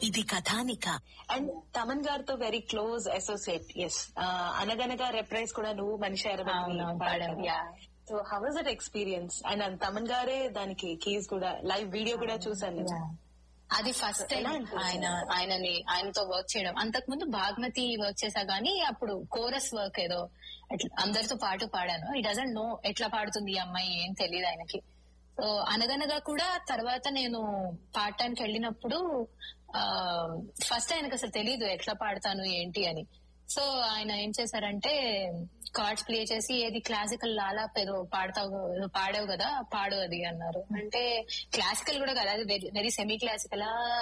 ఇది కథానిక అండ్ తమన్ గారితో వెరీ క్లోజ్ అసోసియేట్ ఎస్ అనగనగా రెప్రైజ్ కూడా నువ్వు మనిషి అవునవును, పాడాను. Yeah. So how was that experience and Thaman గారే దానికి కీస్ కూడా లైవ్ వీడియో కూడా చూసాను నేను. అది ఫస్ట్ టైం ఎలా అనిపించింది? ఆయన ఆయనని ఆయనతో వర్క్ చేయడం అంతకు ముందు బాగ్మతి వర్క్ చేశా గానీ అప్పుడు కోరస్ వర్క్ ఏదో అట్లా అందరితో పాటు పాడాను ఈ డజంట్ నో ఎట్లా పాడుతుంది ఈ అమ్మాయి ఏం తెలియదు ఆయనకి సో అనగనగా కూడా తర్వాత నేను పార్ట్ టైంకి వెళ్ళినప్పుడు ఫస్ట్ ఆయనకు అసలు తెలియదు ఎట్లా పాడతాను ఏంటి అని సో ఆయన ఏం చేశారంటే కార్డ్స్ ప్లే చేసి ఏది క్లాసికల్ లాలా ఏదో పాడతావు ఏదో పాడావు కదా పాడు అది అన్నారు అంటే క్లాసికల్ కూడా కదా అది వెరీ సెమీ క్లాసికల్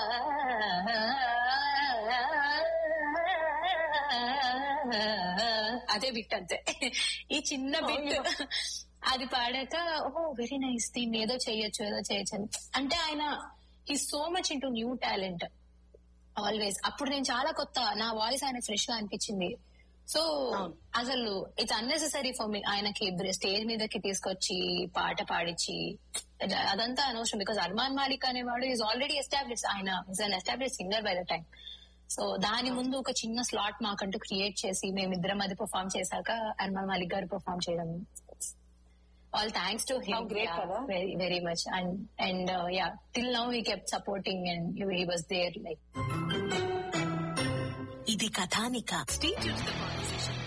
అదే బిట్ అంతే ఈ చిన్న బిట్ అది పాడాక ఓ వెరీ నైస్ దీన్ని ఏదో చేయొచ్చు ఏదో చేయొచ్చు అని అంటే ఆయన ఈ so much into new talent always అప్పుడు నేను చాలా కొత్త నా వాయిస్ ఆయన ఫ్రెష్ గా అనిపించింది సో అసలు ఇట్స్ అన్నెసెసరీ ఫర్ మీ ఆయనకి స్టేజ్ మీదకి తీసుకొచ్చి పాట పాడించి అదంతా అనవసరం బికాస్ అర్మాన్ మాలిక్ అనేవాడు ఈజ్ ఆల్రెడీ ఎస్టాబ్లిష్ ఆయన is un establish singer by the time so దాని ముందు ఒక చిన్న స్లాట్ మాకంటూ క్రియేట్ చేసి మేమిద్దరం అది పర్ఫామ్ చేశాక అర్మాన్ మాలిక్ గారు పర్ఫామ్ చేయడం all thanks to How him great కదా? Very very much and and yeah till now he kept supporting and he was there like ఇది కథానిక Stay tuned to the conversation.